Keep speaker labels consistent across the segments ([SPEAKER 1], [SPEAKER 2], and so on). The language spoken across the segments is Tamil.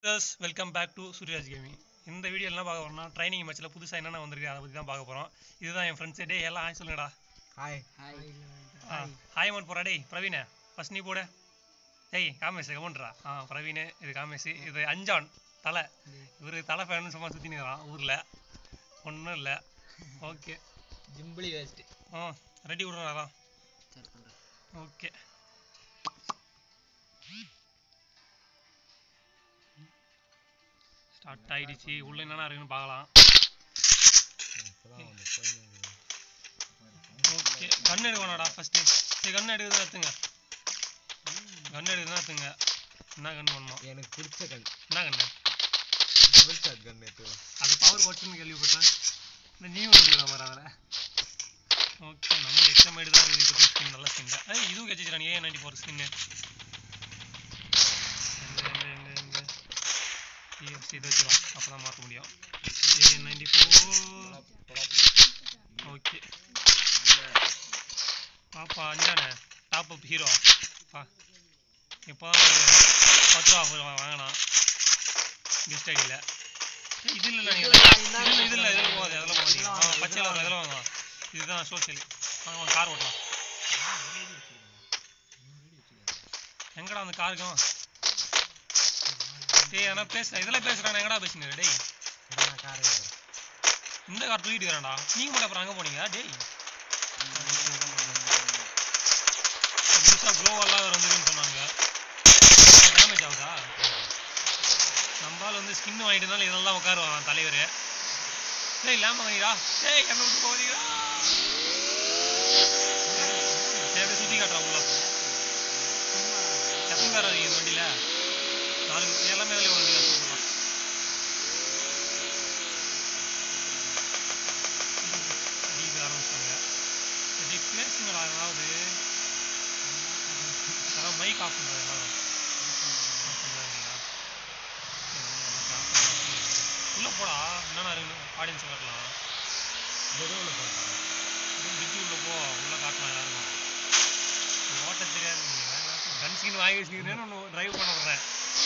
[SPEAKER 1] Plus welcome back to Surya's gaming இந்த வீடியோ என்ன பார்க்க போறோம்னா ட்ரைனிங் மேட்ச்சில் புதுசாக என்னென்ன வந்திருக்கு அதை பற்றி தான் பார்க்க போகிறோம் இதுதான் என் ஃப்ரெண்ட்ஸே டே எல்லாம் ஹாய் சொல்லுங்கடா
[SPEAKER 2] ஹாய்
[SPEAKER 1] ஆ ஹாய் மோட் போடா டேய் பிரவீனே ஃபஸ்ட் நீ போடு டேய் காமேஷ் கவுண்ட்ரா ஆ பிரவீனு இது காமேஷ் இது அஞ்சான் தலை இவர் தலை ஃபேன் சும்மா சுற்றி நிற்கிறான் ஊரில் ஒன்றும் இல்லை ஓகே
[SPEAKER 2] ஜிம்பிளி வேஸ்ட்
[SPEAKER 1] ஆ ரெடி விடுறாரா ஓகே ஸ்டார்ட் ஆயிடுச்சு உள்ள என்னென்ன இருக்குன்னு பார்க்கலாம் ஓகே கன் எடுக்கணும்டா ஃபர்ஸ்ட் சரி கன் எடுக்குது எடுத்துங்க கன் எடுக்குதுன்னா எடுத்துங்க என்ன கன் பண்ணணும்
[SPEAKER 2] எனக்கு பிடிச்ச கன்
[SPEAKER 1] என்ன கண்ணு
[SPEAKER 2] டபுள் ஷாட் கன் எடுத்துக்கலாம்
[SPEAKER 1] அது பவர் கோட்ஸ்னு கேள்விப்பட்டேன் இந்த நியூ இருக்கிற மாதிரி அதில் ஓகே நம்ம எக்ஸாம் தான் இருக்குது இப்போ ஸ்கின் நல்ல ஸ்கின் தான் ஏய் இதுவும் கச்சிச்சிடா ஏ நைன்டி ஃபோர் ஸ்கின்னு எங்க எங்க எங்க எங்க டிஎஃப்சி இது வச்சிரும் அப்போ தான் மாற்ற முடியும் ஏ நைன்டி ஃபோர் ஓகே பாப்பா அஞ்சானே டாப் அப் ஹீரோ பா இப்போ தான் ஒரு பத்து ரூபா offer வா- வாங்கினான் கெஸ்ட் ஐடியில் இது இல்லை நினைக்கிறேன் இது இதில் இதில் போகாது அதெல்லாம் போகாதீங்க ஆ பச்சையில் வரும் இதெல்லாம் வாங்க இதுதான் சோசியல் வாங்க வாங்க கார் ஓட்டலாம் எங்கடா அந்த காருக்கும் டேய் ஆனால் பேச இதெல்லாம் பேசுகிறான் எங்கடா பேசுனீங்க டேய்
[SPEAKER 2] நான் கார் எடுக்கிறேன்
[SPEAKER 1] இந்த கார் தூக்கிட்டு வரேன்டா நீங்கள் மட்டும் அப்புறம் அங்கே போனீங்க டேய் புதுசாக க்ளோவெல்லாம் வேறு வந்துருக்குன்னு சொன்னாங்க டேமேஜ் ஆகுதா நம்மளால வந்து ஸ்கின் வாங்கிட்டனால இதெல்லாம் உட்காருவான் தலைவர் டேய் லேம்ப வாங்கிடா டேய் என்ன விட்டு போகிறீங்களா டேய் சுற்றி காட்டுறான் உள்ள எத்தனை பேர் வரீங்க இந்த வண்டியில் நாலு எல்லாமே அதில் வண்டியில் சூப்பர்லாம் அடிக்க ஆரம்பிச்சிட்டாங்க எப்படி பேசுங்கடா ஏதாவது அதான் மைக் ஆஃப் பண்ணுறது எல்லாரும் Off பண்றாங்களா? சரி, நம்ம எல்லாம் off பண்ணலாம். உள்ள போடா என்னென்ன இருக்குன்னு ஆடியன்ஸ் காட்டலாம்
[SPEAKER 2] நடுவில் போட்டேன்
[SPEAKER 1] பிரிட்ஜு உள்ள போ உள்ள காட்டலாம் யாருக்கும் ஓட்ட தெரியாது கன் ஸ்கின் வாங்கி வச்சுக்கிறேன்னு ஒன்று டிரைவ் பண்ண விடுறேன்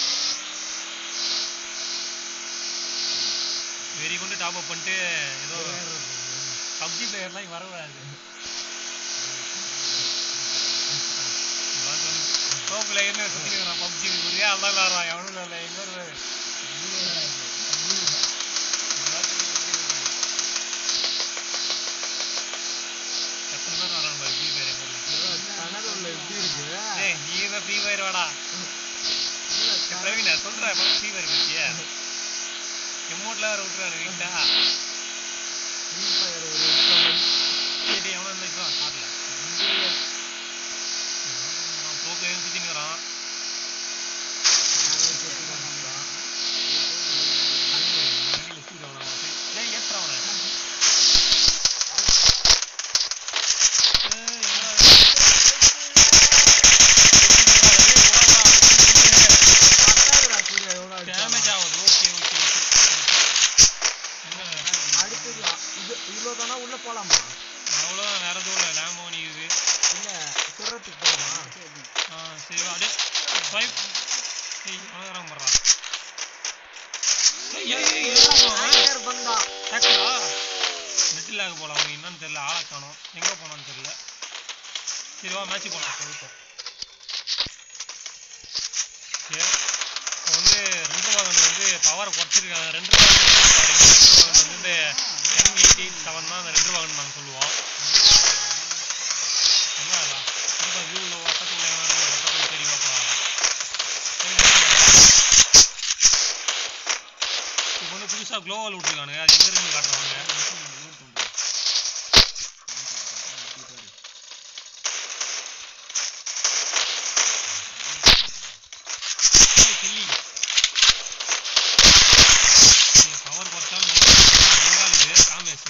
[SPEAKER 1] வெறி கொண்டு டாப் அப் பண்ணிட்டு ஏதோ பப்ஜி பிளேயர்லாம் இங்கே வரக்கூடாது ப்ரோ பிளேயர்னு சுற்றிக்கிறான் பப்ஜி ஒரே ஆள் தான் விளாட்றான் எவனும் இல்லை எங்கே வருவாரு எத்தனை பேர் வராங்க பாரு ஃப்ரீ ஃபயர் எங்க ஊர்ல.
[SPEAKER 2] கனவுல எப்படி இருக்கு
[SPEAKER 1] டேய் நீ தான் ஃப்ரீ ஃபயர் வாடா ஏய், பிரவீன் சொல்றேன் ஃப்ரீ ஃபயர் பத்தியா எமௌண்ட்ல வேற விட்டுறாரு வீட்டா
[SPEAKER 2] ஃப்ரீ ஃபயர் ஒரு எக்ஸாம்பிள்
[SPEAKER 1] சரி எவனா இருந்தா இப்போ காட்டல ப்ரோ பிளேயர் சுற்றி நிற்கிறான் டேய் ஏத்துறா அவனை ஏய், என்னடா இது? டேமேஜ் ஆகுது ஓகே ஓகே ஓகே
[SPEAKER 2] அடுத்தது இது இவ்வளோ தானா உள்ள போலாமா
[SPEAKER 1] அவ்வளோதான் வேற எதுவும் இல்லை லேம்போ நிக்குது
[SPEAKER 2] இல்ல சுடுறதுக்கு போலாமா
[SPEAKER 1] ஆ சரி வா அப்படியே ஸ்வைப் ஏய் அவன் பண்றா ஏய் ஏய் ஏய் ஏய்
[SPEAKER 2] ஹேக்கர் பந்தா
[SPEAKER 1] ஹேக்கரா நெட்டில் ஆக போல அவங்க என்னன்னு தெரியல ஆளை காணோம் எங்கே போனான்னு தெரியல சரி வா மேட்ச் போகலாம் போயிட்டோம் சரி இப்போ வந்து ரெண்டு வாகனம் வந்து பவரை குறைச்சிருக்காங்க ரெண்டு வாகனம் ரெண்டு வாகனம் வந்து எம் எயிட்டி செவன் தான் அந்த ரெண்டு வாகனம் நாங்கள் சொல்லுவோம் என்ன அதெல்லாம் இப்போ வியூவில் வட்டத்தில் வட்டத்தில் தேடி பார்ப்பா இப்போ வந்து புதுசாக க்ளோவல் விட்ருக்கானுங்க அது எங்கே இருக்குன்னு காட்டுறாங்க ஏய், கில்லி பவர் குறைச்சாலும் பெங்கால் இது காமேஷ்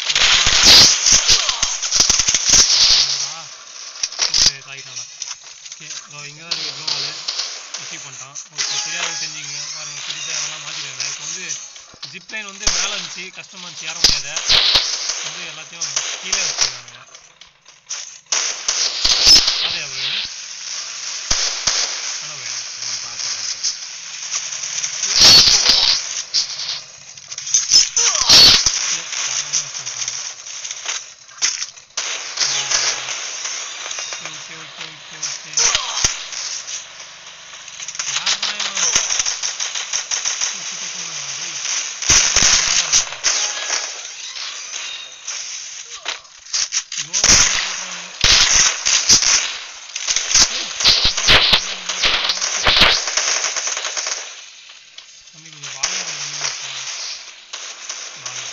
[SPEAKER 1] தாக்கிட்டானா ஓகே இதோ இங்கே தான் இருக்குது க்ளோவால் ரிசீவ் பண்ணிட்டான் ஓகே தெரியாதவங்க தெரிஞ்சுங்க பாருங்கள் புதுசாக அதெல்லாம் மாற்றிருக்காங்க இப்போ வந்து ஜிப்லைன் வந்து மேலே இருந்துச்சு கஷ்டமாக இருந்துச்சு ஏற முடியாத வந்து எல்லாத்தையும் கீழே வச்சுருக்காங்க அதே அவர் என்ன வேணும்
[SPEAKER 2] பார்த்தேன் பார்த்தேன்
[SPEAKER 1] தம்பி கொஞ்சம் வாழை இலை ஒண்ணு வைப்பா. வாழை.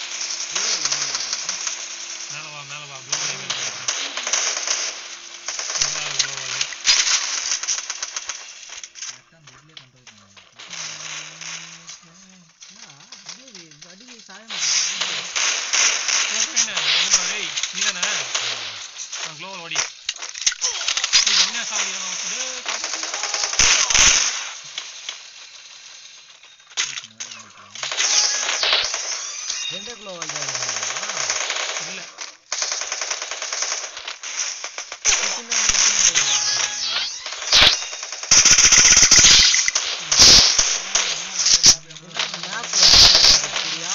[SPEAKER 1] மேல வா மேல வா குளோபல் எங்க இருக்கு குளோபல்
[SPEAKER 2] என்ன, அப்படியே இது அடி சாயம்
[SPEAKER 1] நீதானே குளோபல் ஓடி ஏய், என்ன சாவடி
[SPEAKER 2] ரெண்டே கிலோ வந்து
[SPEAKER 1] இல்ல
[SPEAKER 2] மேப் சரியா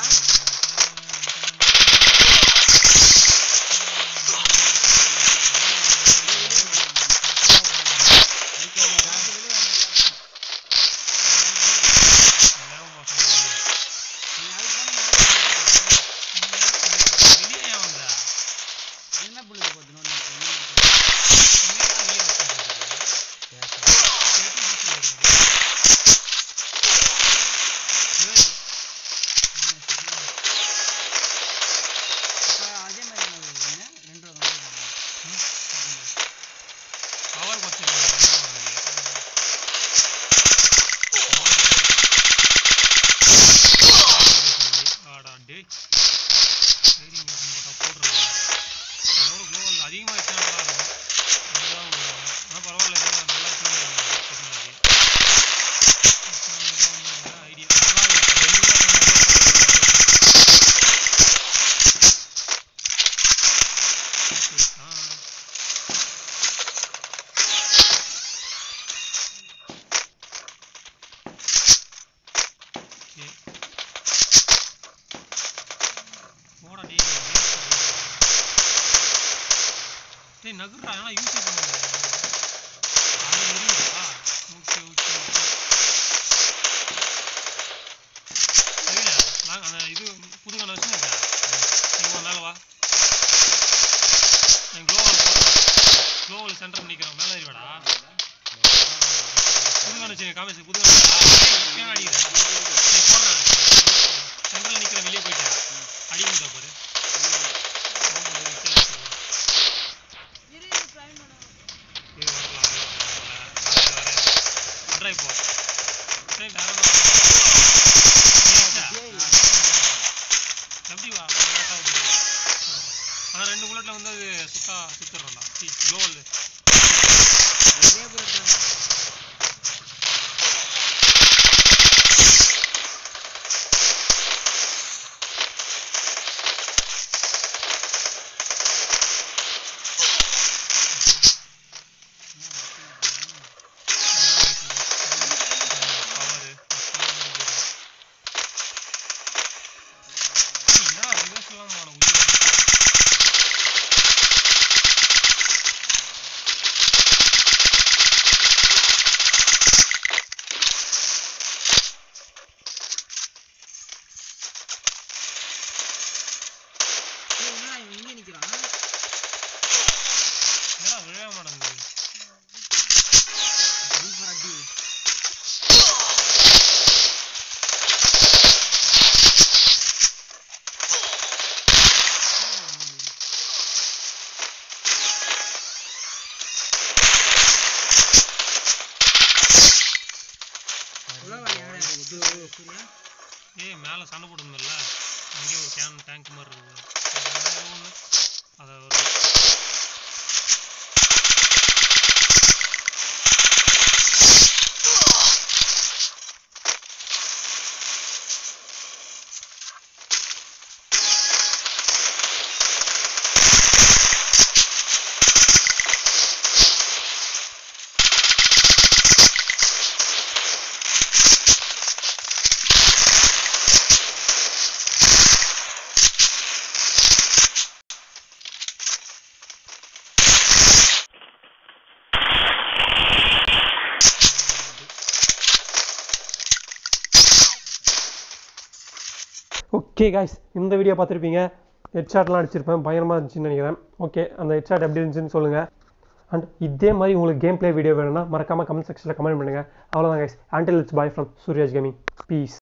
[SPEAKER 1] எல்லாம் மோசம் வெளியே ஏன் வந்த
[SPEAKER 2] என்ன புள்ளி போட்டு அதே மாதிரி ரெண்டு ரூபா
[SPEAKER 1] பவர் கொஸ்டின் ஆடா டேய் சரி இங்க போட்டா போடுறேன் அதோட குளோவல் அதிகமாக வச்சா நல்லா இருக்கும் அதுதான் ஆனால் பரவாயில்ல ஏதோ நல்லா டெக்னாலஜி ஐடியா அதெல்லாம் ரெண்டு ஆ ஓகே போடா டேய் டேய் நகர்றா ஆனா யூஸ் பண்ணுங்க அது வருதா ஓகே ஓகே ஓகே சரிடா நான் அந்த இது புது கண்ணை வச்சுருக்கா நீ வா மேலே வா நான் குளோவல் போடுறேன் குளோவல் சென்டர் நிற்கிறோம் மேலே ஏறிவாடா புது கண்ணு வச்சு காமிச்சு புது கண்ணு அடிக்கிறேன் சரி போடுறேன் சென்டரில் நிற்கிற வெளியே போயிட்டேன் அடி முடிஞ்சா பாரு போகும்போது கீழே வச்சிருவோம். இது வரலாம் வரலாம் வரேன் வரேன் வரேன் இப்போ சரி வேற என்ன நீ வச்சா? எப்படி வா லேட் ஆகுது ஆனால் ரெண்டு புல்லட்டில் வந்து அது சுத்தா சுத்துறோம்டா க்ளோவல்
[SPEAKER 2] ஒரே புல்லட்
[SPEAKER 1] பவர் என்ன ரிவர்ஸ் எல்லாம் உயிர்
[SPEAKER 2] இங்க நிக்கிறான்
[SPEAKER 1] என்னடா விழ மாட்டேங்குது
[SPEAKER 2] சூப்பர் அடி
[SPEAKER 1] ஏய் மேலே சண்டை போட்டுருந்தல அங்கேயே ஒரு கேன் டேங்க் மாதிரி இருக்குது ஒன்று அதை ஒரு ஓகே காய்ஸ் இந்த வீடியோ பார்த்துருப்பீங்க ஹெட்ஷாட்லாம் அடிச்சிருப்பேன் பயங்கரமாக இருந்துச்சுன்னு நினைக்கிறேன் ஓகே அந்த ஹெட்ஷாட் எப்படி இருந்துச்சுன்னு சொல்லுங்கள்
[SPEAKER 3] அண்ட் இதே மாதிரி உங்களுக்கு கேம் ப்ளே வீடியோ வேணும்னா மறக்காமல் கமெண்ட் செக்ஷனில் கமெண்ட் பண்ணுங்கள் அவ்வளோதான் guys until it's bye from Surya's gaming piece